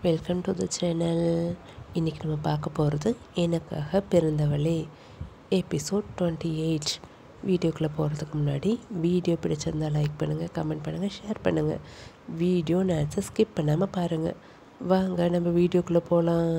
Welcome to the channel இன்றைக்கி நம்ம பார்க்க போகிறது எனக்காக பிறந்தவளே எபிசோட் டுவெண்ட்டி எயிட் வீடியோக்குள்ளே போகிறதுக்கு முன்னாடி வீடியோ பிடிச்சிருந்தா லைக் பண்ணுங்கள் கமெண்ட் பண்ணுங்கள் ஷேர் பண்ணுங்கள் வீடியோ நேரத்தை ஸ்கிப் பண்ணாமல் பாருங்கள் வாங்க நம்ம வீடியோக்குள்ளே போகலாம்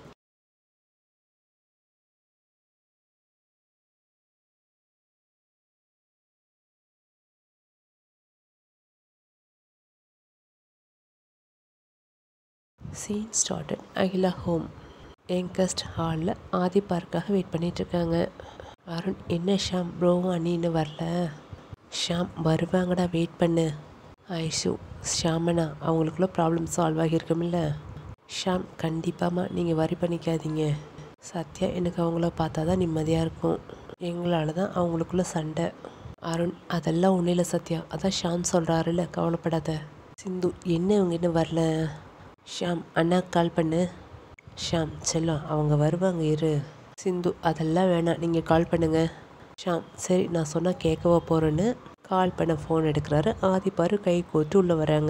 scene started Akila home youngest ஹாலில் ஆதி பார்க்காக வெயிட் பண்ணிகிட்ருக்காங்க அருண் என்ன ஷாம் ப்ரோவும் அண்ணி இன்னும் வரல ஷாம் வருவாங்கடா வெயிட் பண்ணு ஐஷு ஷாமனா அவங்களுக்குள்ள ப்ராப்ளம் சால்வ் ஆகியிருக்குமில்ல ஷாம் கண்டிப்பாம்மா நீங்கள் வரி பண்ணிக்காதீங்க சத்யா எனக்கு அவங்கள பார்த்தா தான் நிம்மதியாக இருக்கும் எங்களால் தான் அவங்களுக்குள்ள சண்டை அருண் அதெல்லாம் ஒன்றும் இல்லை சத்யா அதான் ஷாம் சொல்கிறாருல்ல கவலைப்படாத சிந்து என்ன இவங்க இன்னும் வரல ஷாம் அண்ணா கால் பண்ணு ஷாம் செல்லம் அவங்க வருவாங்க இரு சிந்து அதெல்லாம் வேணாம் நீங்கள் கால் பண்ணுங்க ஷாம் சரி நான் சொன்னால் கேட்கவா போகிறேன்னு கால் பண்ண ஃபோன் எடுக்கிறாரு ஆதிப்பாரு கை கோத்து உள்ளே வராங்க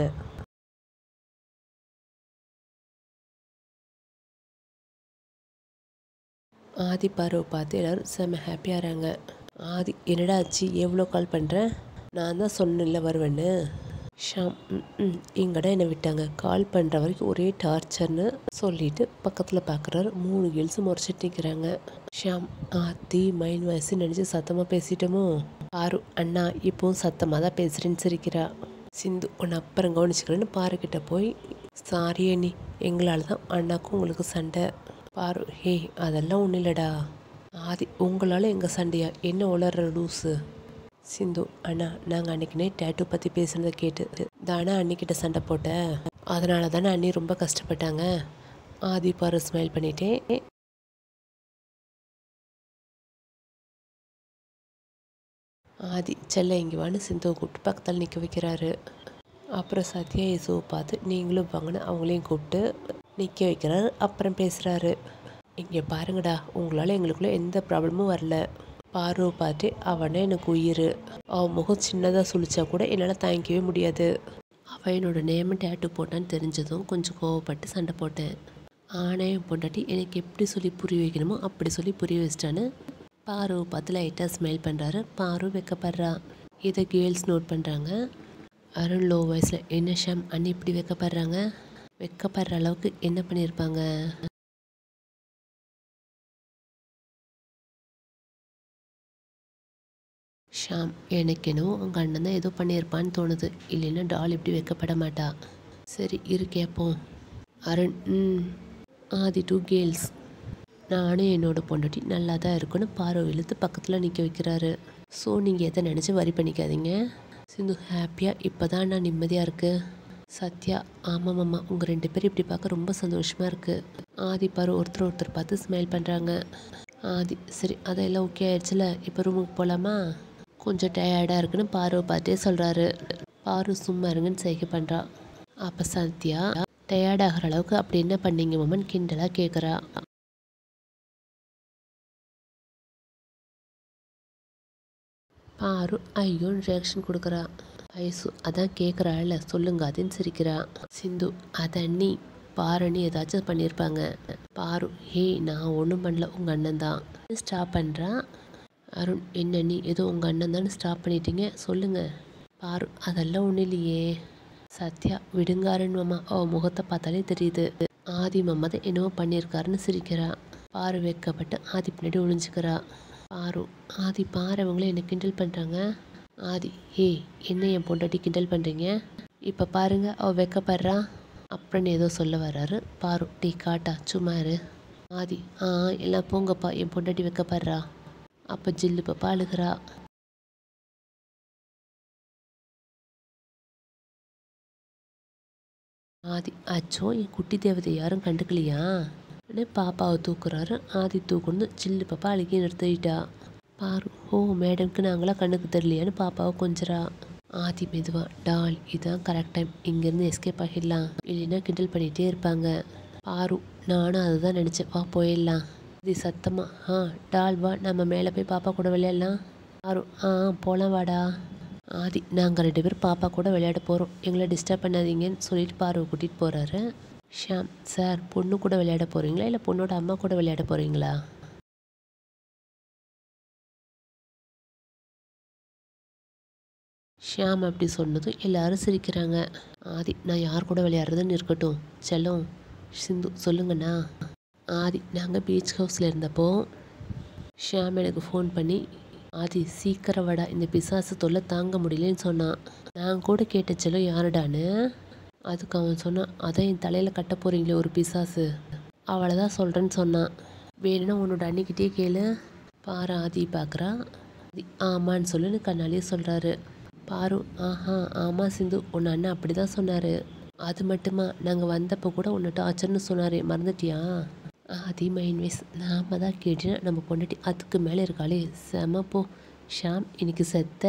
ஆதி பாருவை பார்த்து எல்லோரும் செம்ம ஹாப்பியாகிறாங்க ஆதி என்னடா ஆச்சு எவ்வளோ கால் பண்ணுறேன் நான் தான் சொன்னேன்ல வருவேன்னு ஷாம் ம், ம் இங்கடா என்னை விட்டாங்க கால் பண்ணுற வரைக்கும் ஒரே டார்ச்சர்னு சொல்லிட்டு பக்கத்தில் பார்க்குறாரு மூணு கேர்ள்ஸு முறைச்சிட்டு நிற்கிறாங்க ஷாம் ஆத்தி மைண்ட் வயசு நினச்சி சத்தமாக பேசிட்டோமோ ஆறு அண்ணா இப்போவும் சத்தமாக தான் பேசுகிறேன்னு சிரிக்கிறா சிந்து உன்னை அப்புறம் கவனிச்சுக்கிறேன்னு பாருக்கிட்ட போய் சாரி அண்ணி எங்களால் தான் அண்ணாக்கும் உங்களுக்கு சண்டை பாரு ஹே அதெல்லாம் ஒன்றும் இல்லைடா ஆதி உங்களால் எங்கள் சண்டையா என்ன உளர்ற லூஸு சிந்து அண்ணா நாங்கள் அன்னைக்கு நைட் டேட்டூ பற்றி பேசுனதை கேட்டு தானே அன்னிக்கிட்ட சண்டை போட்டேன் அதனால தானே அண்ணி ரொம்ப கஷ்டப்பட்டாங்க ஆதி பாரு ஸ்மைல் பண்ணிட்டேன் ஆதி செல்ல இங்கே வான்னு சிந்துவை கூப்பிட்டு பக்கத்தில் நிற்க வைக்கிறாரு அப்புறம் சத்யா இயேசுவை பார்த்து நீங்களும் வாங்கன்னு அவங்களையும் கூப்பிட்டு நிற்க வைக்கிறாரு அப்புறம் பேசுகிறாரு இங்கே பாருங்கடா உங்களால் எங்களுக்குள்ள எந்த ப்ராப்ளமும் வரல பார்வை பார்த்து அவனே எனக்கு உயிர் அவன் முகம் சின்னதாக சுழிச்சா கூட என்னால் தாங்கிக்கவே முடியாது அவன் என்னோட நேம டேட்டு போட்டான்னு தெரிஞ்சதும் கொஞ்சம் கோவப்பட்டு சண்டை போட்டேன் ஆணையம் பொண்டாட்டி எனக்கு எப்படி சொல்லி புரிய வைக்கணுமோ அப்படி சொல்லி புரிய வச்சிட்டான்னு பாரு பார்த்து லைட்டாக ஸ்மைல் பண்ணுறாரு பாரு வைக்கப்படுறா இதை கேர்ள்ஸ் நோட் பண்ணுறாங்க அருண் லோ வயசில் என்ன ஷாம் அண்ணி இப்படி வைக்கப்படுறாங்க வைக்கப்படுற அளவுக்கு என்ன பண்ணியிருப்பாங்க ஷாம் எனக்கு என்னவோ உங்கள் அண்ணன் தான் ஏதோ பண்ணியிருப்பான்னு தோணுது இல்லைன்னா டால் இப்படி வைக்கப்பட மாட்டா சரி இரு கேட்போம் அருண் ம் ஆதி டூ கேர்ள்ஸ் நானும் என்னோட பொண்டாட்டி நல்லா தான் இருக்குன்னு பார்வை இழுத்து பக்கத்தில் நிற்க வைக்கிறாரு ஸோ நீங்கள் எதை நினச்சி வரி பண்ணிக்காதீங்க சிந்து ஹாப்பியாக இப்போ தான் நான் நிம்மதியாக இருக்கு சத்யா ஆமாம் மாமா உங்கள் ரெண்டு பேரும் இப்படி பார்க்க ரொம்ப சந்தோஷமாக இருக்குது ஆதி பாரு ஒருத்தர் ஒருத்தர் பார்த்து ஸ்மைல் பண்ணுறாங்க ஆதி சரி அதெல்லாம் ஓகே ஆயிடுச்சுல இப்போ ரூமுக்கு போகலாமா கொஞ்சம் டயர்டாக இருக்குன்னு பார்வை பார்த்தே சொல்கிறாரு பாரு சும்மா இருங்கன்னு செய்கை பண்ணுறா அப்போ சத்யா டயர்ட் ஆகிற அளவுக்கு அப்படி என்ன பண்ணீங்க மாமன் கிண்டலாக கேட்குறா பாரு ஐயோன்னு ரியாக்ஷன் கொடுக்குறா ஐசு அதான் கேட்குறாள்ல சொல்லுங்க அதுன்னு சிரிக்கிறா சிந்து அதண்ணி பாரணி ஏதாச்சும் பண்ணியிருப்பாங்க பாரு ஹே நான் ஒன்றும் பண்ணல உங்கள் அண்ணன் தான் ஸ்டாப் பண்ணுறா அருண் என்ன நீ ஏதோ உங்கள் அண்ணன் தானே ஸ்டாப் பண்ணிட்டீங்க சொல்லுங்க பாரு அதெல்லாம் ஒன்றும் இல்லையே சத்யா விடுங்க அருண் மாமா அவ முகத்தை பார்த்தாலே தெரியுது ஆதி மாமா தான் என்னவோ பண்ணியிருக்காருன்னு சிரிக்கிறா பாரு வைக்கப்பட்டு ஆதி பின்னாடி ஒளிஞ்சுக்கிறா பாரு ஆதி பாரு அவங்களே என்ன கிண்டல் பண்ணுறாங்க ஆதி ஹே என்ன என் பொண்டாட்டி கிண்டல் பண்ணுறீங்க இப்போ பாருங்க அவ வெக்கப்படுறா அப்புறம் ஏதோ சொல்ல வர்றாரு பாரு டீ காட்டா சும்மா இரு ஆதி ஆ எல்லாம் போங்கப்பா என் பொண்டாட்டி வெக்கப்படுறா அப்போ ஜில்லு பாப்பா அழுகிறா ஆதி அச்சோ என் குட்டி தேவதை யாரும் கண்டுக்கலையா உடனே பாப்பாவை தூக்குறாரு ஆதி தூக்குன்னு சில்லு பாப்பா அழுகி நிறுத்திட்டா பாரு ஓ மேடம்க்கு நாங்களாம் கண்ணுக்கு தெரியலையான்னு பாப்பாவை கொஞ்சரா ஆதி மெதுவா டால் இதுதான் கரெக்ட் டைம் இங்கேருந்து எஸ்கேப் ஆகிடலாம் இல்லைன்னா கிண்டல் பண்ணிகிட்டே இருப்பாங்க பாரு நானும் அதை தான் நினச்சேன் வா போயிடலாம் இது சத்தமா ஆ டால் வா நம்ம மேலே போய் பாப்பா கூட விளையாடலாம் பாரு ஆ போகலாம் வாடா ஆதி நாங்கள் ரெண்டு பேரும் பாப்பா கூட விளையாட போகிறோம் எங்களை டிஸ்டர்ப் பண்ணாதீங்கன்னு சொல்லிட்டு பார்வை கூட்டிகிட்டு போகிறாரு ஷாம் சார் பொண்ணு கூட விளையாட போகிறீங்களா இல்லை பொண்ணோட அம்மா கூட விளையாட போகிறீங்களா ஷியாம் அப்படி சொன்னதும் எல்லாரும் சிரிக்கிறாங்க ஆதி நான் யார் கூட விளையாடுறதுன்னு இருக்கட்டும் செல்லம் சிந்து சொல்லுங்கண்ணா ஆதி நாங்கள் பீச் ஹவுஸில் இருந்தப்போ ஷியாம் எனக்கு ஃபோன் பண்ணி ஆதி சீக்கிரம் வாடா இந்த பிசாசு தொல்லை தாங்க முடியலன்னு சொன்னான் நான் கூட கேட்ட செல்லம் யாருடான்னு அதுக்கு அவன் சொன்னான் அதான் என் தலையில் கட்ட போகிறீங்களே ஒரு பிசாசு அவளை தான் சொல்கிறேன்னு சொன்னான் வேணும்னா உன்னோட அன்னிக்கிட்டே கேளு பாரு ஆதி பார்க்குறா ஆமான்னு சொல்லுன்னு கண்ணாலேயே சொல்கிறாரு பாரு ஆஹா ஆமாம் சிந்து உன் அண்ணன் அப்படி தான் சொன்னார் அது மட்டுமா நாங்கள் வந்தப்போ கூட உன்னை டார்ச்சர்னு சொன்னார் மறந்துட்டியா ஆதி மைண்ட் வைஸ் நாம தான் கேட்டுனா நம்ம பொண்டாட்டி அதுக்கு மேலே இருக்காளே செம போ ஷாம் இன்னைக்கு செத்த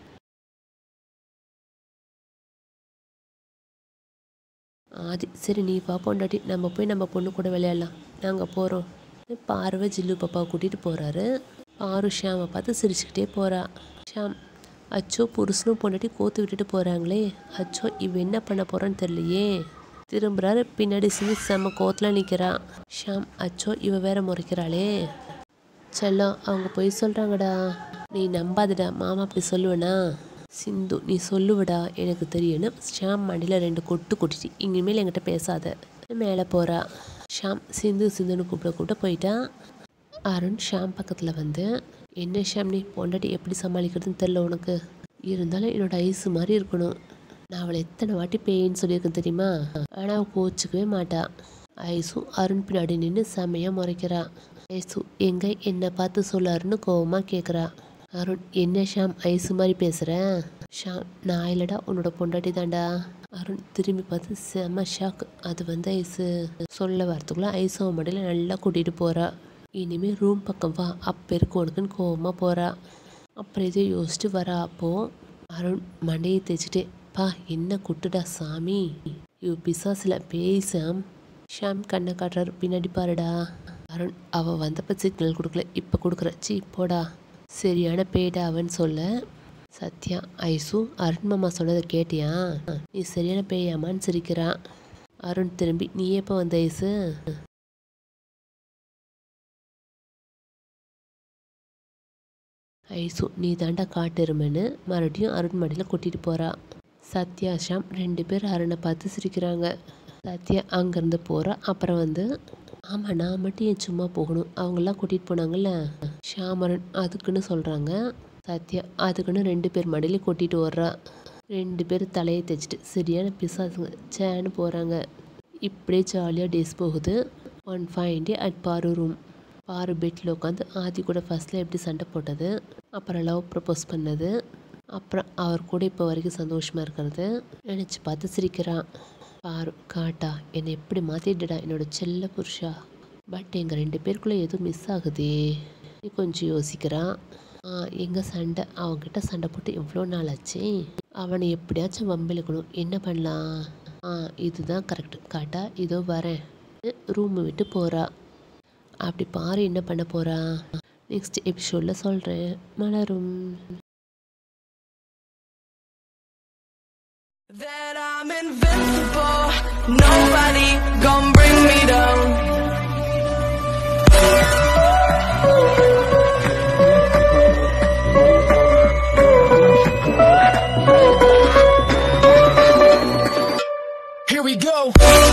ஆதி சரி நீ பா பொண்டாட்டி நம்ம போய் நம்ம பொண்ணு கூட விளையாடலாம் நாங்கள் போகிறோம் பார்வை ஜில்லு பாப்பா கூட்டிகிட்டு போகிறாரு பாரு ஷாமை பார்த்து சிரிச்சுக்கிட்டே போகிறா ஷாம் அச்சோ புருஷனும் பொண்டாட்டி கோத்து விட்டுட்டு போகிறாங்களே அச்சோ இவ என்ன பண்ண போகிறான்னு தெரியலையே திரும்புறாரு பின்னாடி சிந்து செம்ம கோத்தில் நிற்கிறா ஷாம் அச்சோ இவ வேற முறைக்கிறாளே செல்லம் அவங்க போய் சொல்கிறாங்கடா நீ நம்பாதடா மாமா அப்படி சொல்லுவேனா சிந்து நீ சொல்லுவடா எனக்கு தெரியும்னு ஷாம் மண்டியில் ரெண்டு கொட்டு கொட்டிச்சு இனிமேல் என்கிட்ட பேசாத மேலே போகிறா ஷாம் சிந்து சிந்துன்னு கூப்பிட கூப்பிட போயிட்டா அருண் ஷாம் பக்கத்தில் வந்து என்ன ஷாம் நீ பொண்டாட்டி எப்படி சமாளிக்கிறதுன்னு தெரில உனக்கு இருந்தாலும் என்னோட ஐஸ் மாதிரி இருக்கணும் நான் அவளை எத்தனை வாட்டி பேயின்னு சொல்லியிருக்கேன் தெரியுமா ஆனால் அவள் கோச்சிக்கவே மாட்டா ஐஸும் அருண் பின்னாடி நின்று செமையாக முறைக்கிறா ஐசு எங்க என்னை பார்த்து சொல்லாருன்னு கோவமாக கேட்குறா அருண் என்ன ஷாம் ஐஸு மாதிரி பேசுகிற ஷாம் நான் இல்லடா உன்னோட பொண்டாட்டி தான்டா அருண் திரும்பி பார்த்து செம்ம ஷாக் அது வந்து ஐஸு சொல்ல வரத்துக்குள்ள ஐஸ் அவன் மடியில் நல்லா கூட்டிகிட்டு போகிறா இனிமேல் ரூம் பக்கம் வா அப்போ இருக்கு உனக்குன்னு கோவமாக போகிறா அப்புறம் இதை யோசிச்சுட்டு வரா அப்போது அருண் மண்டையை தேய்ச்சிட்டு பா என்ன குட்டுடா சாமி இவ பிசாசில் பேய் சாம் ஷாம் கண்ணை காட்டுறாரு பின்னாடி பாருடா அருண் அவள் வந்தப்ப சிக்னல் கொடுக்கல இப்போ கொடுக்குற சீ போடா சரியான பேடா அவன் சொல்ல சத்யா ஐசு அருண் மாமா சொன்னதை கேட்டியா நீ சரியான பேயாமான்னு சிரிக்கிறான் அருண் திரும்பி நீ எப்போ வந்த ஐசு ஐசு நீ தாண்டா காட்டெருமைன்னு மறுபடியும் அருண் மடியில் கூட்டிகிட்டு போகிறா சத்யா ஷாம் ரெண்டு பேர் அருணை பார்த்து சிரிக்கிறாங்க சத்யா அங்கேருந்து போகிறா அப்புறம் வந்து ஆமாம் நான் மட்டும் ஏன் சும்மா போகணும் அவங்கெல்லாம் கூட்டிகிட்டு போனாங்கல்ல ஷாமரன் அதுக்குன்னு சொல்கிறாங்க சத்யா அதுக்குன்னு ரெண்டு பேர் மடியில கூட்டிகிட்டு வர்றா ரெண்டு பேர் தலையை தைச்சிட்டு சரியான பிசாசுங்க சேன்னு போகிறாங்க இப்படியே ஜாலியாக டேஸ் போகுது ஒன் ஃபைன் டே அட் பாரு ரூம் பாரு பெட்டில் உட்காந்து ஆதி கூட ஃபஸ்ட்டில் எப்படி சண்டை போட்டது அப்புறம் லவ் ப்ரப்போஸ் பண்ணது அப்புறம் அவர் கூட இப்போ வரைக்கும் சந்தோஷமாக இருக்கிறது நினச்சி பார்த்து சிரிக்கிறான் பாரு காட்டா என்னை எப்படி மாற்றிடுடா என்னோட செல்ல புருஷா பட் எங்கள் ரெண்டு பேருக்குள்ளே ஏதோ மிஸ் ஆகுதே நீ கொஞ்சம் யோசிக்கிறான் எங்கே சண்டை அவன்கிட்ட சண்டை போட்டு எவ்வளோ நாள் ஆச்சு அவனை எப்படியாச்சும் வம்பிழுக்கணும் என்ன பண்ணலாம் ஆ இதுதான் கரெக்ட் காட்டா இதோ வரேன் ரூமை விட்டு போகிறா அப்படி பாரு என்ன பண்ண போகிறா நெக்ஸ்ட் எபிசோடில் சொல்கிறேன் மலரும் That I'm invincible, nobody gon' bring me down. Here we go.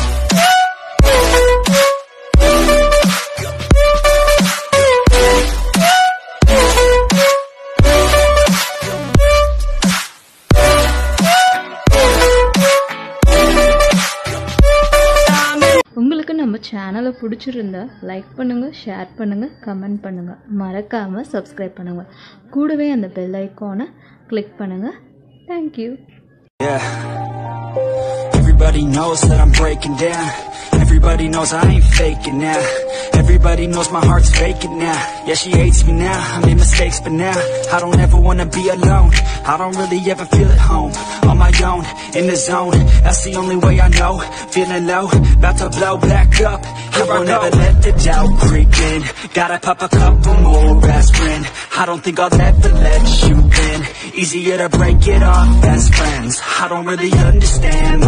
உங்களுக்கு நம்ம சேனலை பிடிச்சிருந்தா லைக் பண்ணுங்கள் ஷேர் பண்ணுங்கள் கமெண்ட் பண்ணுங்கள் மறக்காமல் சப்ஸ்கிரைப் பண்ணுங்கள் கூடவே அந்த பெல் ஐக்கானை கிளிக் பண்ணுங்கள் thank you Yeah. Everybody knows that I'm breaking down. Everybody knows I ain't faking now. Everybody knows my heart's faking now. Yeah, she hates me now. I made mistakes, but now I don't ever wanna be alone. I don't really ever feel at home. On my own, in the zone. That's the only way I know. Feeling low, about to blow back up. Here I won't ever let the doubt creep in. Gotta pop a couple more aspirin. I don't think I'll ever let you in. Easier to break it off best friends. I don't really understand